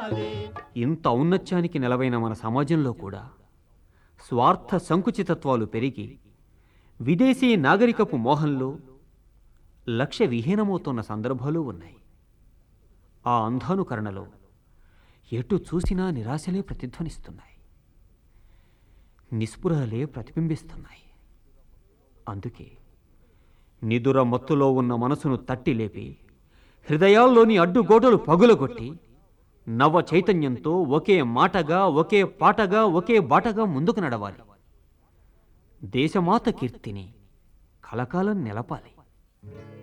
ఇంత ఔన్నత్యానికి నెలవైన మన సమాజంలో కూడా స్వార్థ సంకుచితత్వాలు పెరిగి విదేశీ నాగరికపు మోహంలో లక్ష్య విహీనమవుతున్న సందర్భాలు ఉన్నాయి ఆ అంధానుకరణలో ఎటు చూసినా నిరాశలే ప్రతిధ్వనిస్తున్నాయి నిస్పృహలే ప్రతిబింబిస్తున్నాయి అందుకే నిదుర మత్తులో ఉన్న మనసును తట్టి లేపి హృదయాల్లోని అడ్డుగోటలు పగులగొట్టి నవ చైతన్యంతో ఒకే మాటగా ఒకే పాటగా ఒకే బాటగా ముందుకు నడవాలి దేశమాత కీర్తిని కలకాలం నిలపాలి